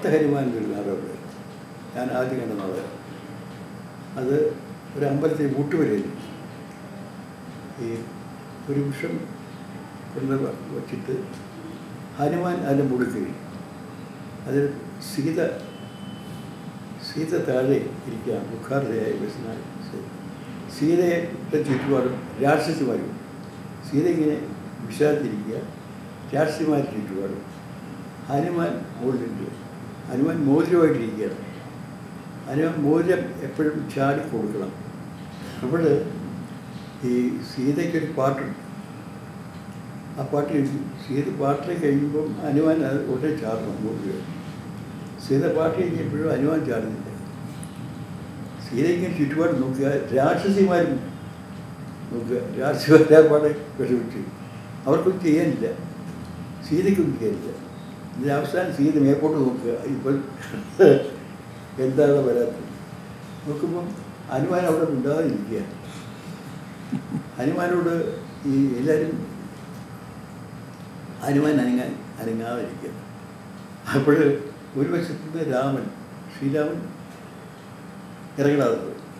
ഭക്തഹരിമാൻ ഒരു നാടകമുണ്ട് ഞാൻ ആദ്യം കണ്ട നാടകം അത് ഒരു അമ്പലത്തിൽ കൂട്ടുവരയിൽ ഈ ഒരു വൃക്ഷം കൊണ്ട് വ- വച്ചിട്ട് ഹനുമാൻ അതിൻ്റെ മുകളിൽ കയറി അതിൽ സീത സീത താഴെ ഇരിക്കുക മുഖാർദ്ധയായി ബസ്സിനായി സീതയെ ചുറ്റുപാടും രാക്ഷസിമാരും സീത ഇങ്ങനെ വിഷാദിരിക്കുക രാക്ഷസിമാർ ചുറ്റുപാടും ഹനുമാൻ മുകളിലുണ്ട് ഹനുമാൻ മോതിരമായിട്ടിരിക്കുകയാണ് ഹനുമാൻ മോതിരം എപ്പോഴും ചാടി കൊടുക്കണം അപ്പോൾ ഈ സീതയ്ക്കൊരു പാട്ടുണ്ട് ആ പാട്ട് എഴുതി സീത പാട്ട് കഴിയുമ്പം ഹനുമാൻ അത് ഉടനെ ചാടണം മോതിരം സീത പാട്ട് കഴിഞ്ഞപ്പോഴും ഹനുമാൻ ചാടുന്നില്ല സീതയ്ക്ക് ചുറ്റുപാട് നോക്കുക രാക്ഷസിമാരും നോക്കുക രാക്ഷസിമാരാപാടെ വിഷമിച്ചു അവർക്കൊന്നും ചെയ്യാനില്ല സീതയ്ക്കൊന്നും ചെയ്യാനില്ല ഇതിന് അവസാനം സീത മേപ്പോട്ട് നോക്കുക ഇപ്പോൾ എന്താണ് വരാത്തത് നോക്കുമ്പം ഹനുമാൻ അവിടെ ഉണ്ടാകാതിരിക്കുക ഹനുമാനോട് ഈ എല്ലാവരും ഹനുമാൻ അനങ്ങാൻ അനങ്ങാതിരിക്കുക അപ്പോൾ ഒരു വശത്ത് നിന്ന് രാമൻ ശ്രീരാമൻ ഇറങ്ങാതെ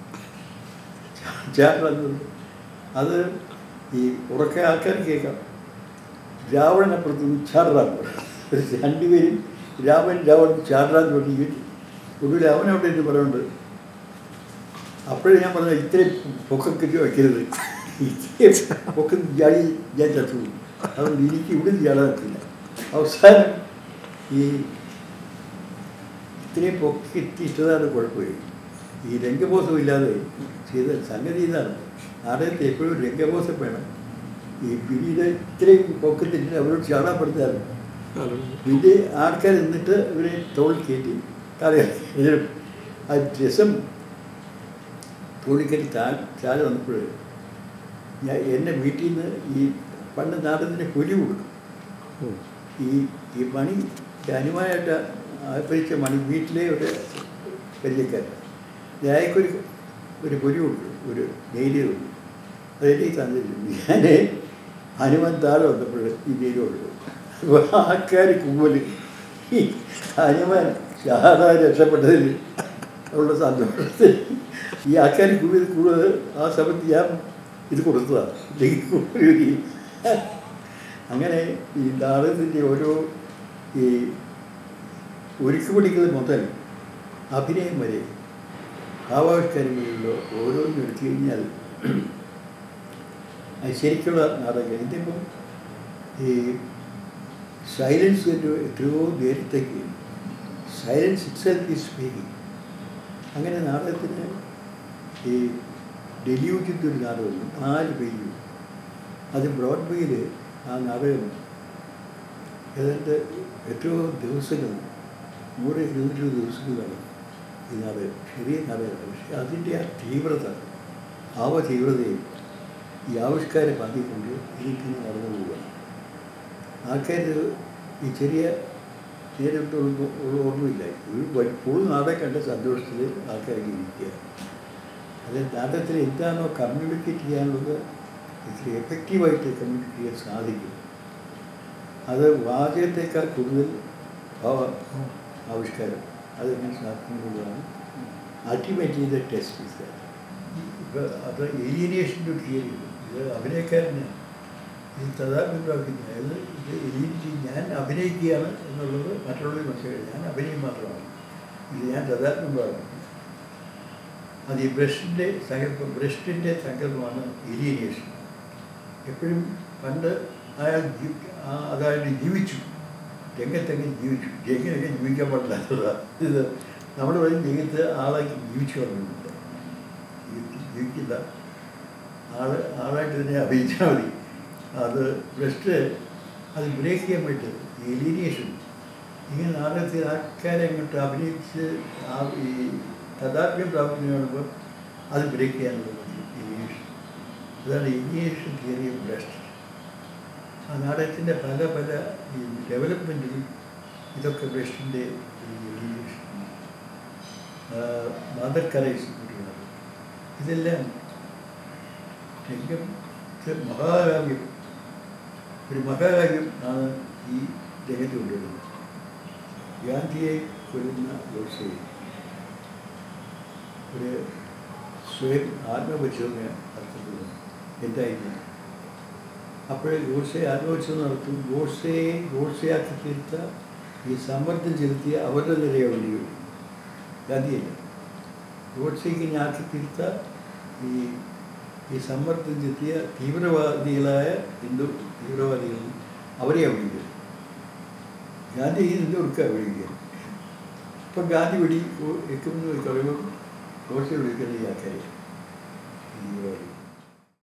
ചാടാതെ അത് ഈ ഉറക്കെ ആൾക്കാർ കേൾക്കാം രാവണനപ്പുറത്ത് നിന്ന് ചാടാൻ രണ്ടുപേരും രാമൻ രാവണൻ ചാടാൻ തുടങ്ങി ഒടുവിൽ അവനവിടെ എന്ന് പറയുന്നുണ്ട് അപ്പോഴേ ഞാൻ പറഞ്ഞ ഇത്രയും പൊക്കൊക്കെ വയ്ക്കരുത് ഇത്രയും പൊക്കം ചാടി ഞാൻ ചത്തു അതുകൊണ്ട് എനിക്ക് ഇവിടെ ചാടാൻ പറ്റില്ല അവസാനം ഈ ഇത്രയും പൊക്കി എത്തിയിട്ടതാണ് കുഴപ്പമില്ല ഈ രംഗബോധം ഇല്ലാതെ ചെയ്ത സംഗതി ഇതാണ് നാടകത്തിൽ എപ്പോഴും രംഗബോധം വേണം ഈ പിന്നീട് ഇത്രയും പൊക്കത്തിട്ട് അവരോട് ചാടാൻ പറഞ്ഞാൽ പിന്നെ ആൾക്കാർ നിന്നിട്ട് ഇവരെ തോളിൽ കയറ്റി തലയിറക്കി ആ രസം തോളിക്കൽ താ ചാല വന്നപ്പോൾ ഞാൻ എൻ്റെ വീട്ടിൽ നിന്ന് ഈ പണ്ട് നാടകത്തിന് പൊലി കൊടുക്കും ഈ ഈ മണി അനുമാനായിട്ട് ആൽപ്പരിച്ച മണി വീട്ടിലെ ഒരു പരിചയക്കാരൻ ഞായക്കൊരു ഒരു പൊരി കൊടുക്കും ഒരു നെയ്ലി കൊടുക്കും അതെനിക്ക് തന്നിട്ടുണ്ട് ഞാൻ ഹനുമാൻ താഴെ വന്നപ്പോൾ ഈ നെയ്ലി കൊടുക്കും അപ്പോൾ ആൾക്കാർ കുമ്പല് ഈ ഹനുമാൻ ഷാദാ രക്ഷപ്പെട്ടതിൽ ഉള്ള സന്തോഷത്തിൽ ഈ ആൾക്കാർ കൂടുതൽ കൂടുതൽ ആ സമയത്ത് ഞാൻ ഇത് കൊടുത്തതാണ് ഇല്ലെങ്കിൽ കൂടുതൽ അങ്ങനെ ഈ നാടകത്തിൻ്റെ ഓരോ ഈ ഒരുക്കി പിടിക്കുന്നത് മുതൽ അഭിനയം വരെ ഭാവാവിഷ്കാരങ്ങളിലോ ഓരോന്നും എടുത്തു കഴിഞ്ഞാൽ അത് ശരിക്കുള്ള നാടകം ഇതിപ്പം ഈ സൈലൻസ് ഒരു എത്രയോ നേരത്തേക്ക് സൈലൻസ് ഇറ്റ്സെൽഫ് ഈസ് സ്പീക്കിംഗ് അങ്ങനെ നാടകത്തിന് ഈ ഡെലിയൂജിൻ്റെ ഒരു നാടകമുണ്ട് നാല് പേജ് അത് ബ്രോഡ്വേയിൽ ആ നാടകം ഏതാണ്ട് എത്രയോ ദിവസങ്ങൾ നൂറ് ഇരുന്നൂറ് ദിവസങ്ങളാണ് ഈ നാടകം ചെറിയ നാടകമാണ് പക്ഷെ അതിൻ്റെ ആ തീവ്രത ഭാവ തീവ്രതയും ഈ ആവിഷ്കാരം ബാധിക്കൊണ്ട് എനിക്കിങ്ങനെ നടന്നു പോവുകയാണ് ആൾക്കാർ ഈ ചെറിയ നേരിട്ട് ഉള്ള ഓർമ്മയില്ല ഒരു ഫുൾ നാടകം കണ്ട സന്തോഷത്തിൽ ആൾക്കാർക്ക് ഇരിക്കുക അത് നാടകത്തിൽ എന്താണോ കമ്മ്യൂണിക്കേറ്റ് ചെയ്യാനുള്ളത് ഇത്തിരി എഫക്റ്റീവായിട്ട് കമ്മ്യൂണിക്കേറ്റ് ചെയ്യാൻ സാധിക്കും അത് വാചകത്തേക്കാൾ കൂടുതൽ ഭാവ ആവിഷ്കാരം അതെങ്ങനെ സാധിക്കുന്നതാണ് അൾട്ടിമേറ്റ്ലി ദ ടെസ്റ്റ് ഇസ് ഇപ്പോൾ അത് ഏലിയനേഷൻ്റെ ഒരു തിയറി ഇത് അഭിനയക്കാരന് ഇത് തഥാപി പ്രാപിക്കുന്നത് അതായത് ഇത് എലിയനിറ്റി ഞാൻ അഭിനയിക്കുകയാണ് എന്നുള്ളത് മറ്റുള്ളവർ മനസ്സിലായി ഞാൻ അഭിനയം മാത്രമാണ് ഇത് ഞാൻ തഥാത്മ്യം പ്രാപിക്കുന്നു അത് ഈ ബ്രഷിൻ്റെ സങ്കല്പം ബ്രഷ്ടിൻ്റെ സങ്കല്പമാണ് എലിയനേഷൻ എപ്പോഴും പണ്ട് അയാൾ ജീ- ആ അതായത് ജീവിച്ചു രംഗത്തെങ്ങനെ ജീവിച്ചു എങ്ങനെയൊക്കെ ജീവിക്കാൻ പാടില്ലാത്തതാണ് ഇത് നമ്മുടെ വഴി ജീവിതത്തിൽ ആളെ ജീവിച്ചു പറഞ്ഞിട്ടുണ്ട് ജീവിക്കില്ല ആള് ആളായിട്ട് തന്നെ അഭിനയിച്ചാൽ മതി അത് ബ്രസ്റ്റ് അത് ബ്രേക്ക് ചെയ്യാൻ വേണ്ടി എലിനേഷൻ ഇങ്ങനെ നാടകത്തിൽ ആൾക്കാരെ അങ്ങോട്ട് അഭിനയിച്ച് ആ ഈ തഥാത്മ്യം പ്രാപിക്കുന്ന കാണുമ്പോൾ അത് ബ്രേക്ക് ചെയ്യാനുള്ളത് എലിനേഷൻ അതാണ് എലിനേഷൻ തിയറി ഓഫ് ബ്രസ്റ്റ് ആ നാടകത്തിൻ്റെ പല പല ഈ ഡെവലപ്മെൻറ്റിലും ഇതൊക്കെ ബ്രസ്റ്റിൻ്റെ എലിനേഷൻ മദർ കറേജ് ഇതെല്ലാം രംഗം ഇത് മഹാകാവ്യം ഒരു മഹാകാവ്യം ആണ് ഈ രംഗത്ത് കൊണ്ടുവരുന്നത് ഗാന്ധിയെ കൊല്ലുന്ന ഗോഡ്സെ ഒരു സ്വയം ആത്മപരിശോധന നടത്തുന്നത് എന്തായിരുന്നു അപ്പോൾ ഗോഡ്സെ ആത്മപരിശോധന നടത്തും ഗോഡ്സയെ ഗോഡ്സയാക്കി തീർത്ത ഈ സമ്മർദ്ദം ചെലുത്തിയ അവരുടെ നിലയെ വേണ്ടി ഗാന്ധിയല്ല ഗോഡ്സേക്ക് ആക്കി തീർത്ത ഈ ഈ സമ്മർദ്ദം ചെലുത്തിയ തീവ്രവാദികളായ ഹിന്ദു തീവ്രവാദികൾ അവരെയാണ് വിളിക്കുന്നത് ഗാന്ധി ഈ ഹിന്ദു കൊടുക്കുക വിളിക്കുക ഇപ്പം ഗാന്ധി വെടി വെക്കുമെന്ന് പറയുമ്പോൾ ഗോഡ്സെ വിളിക്കുന്ന ഈ ആൾക്കാരെ തീവ്രവാദി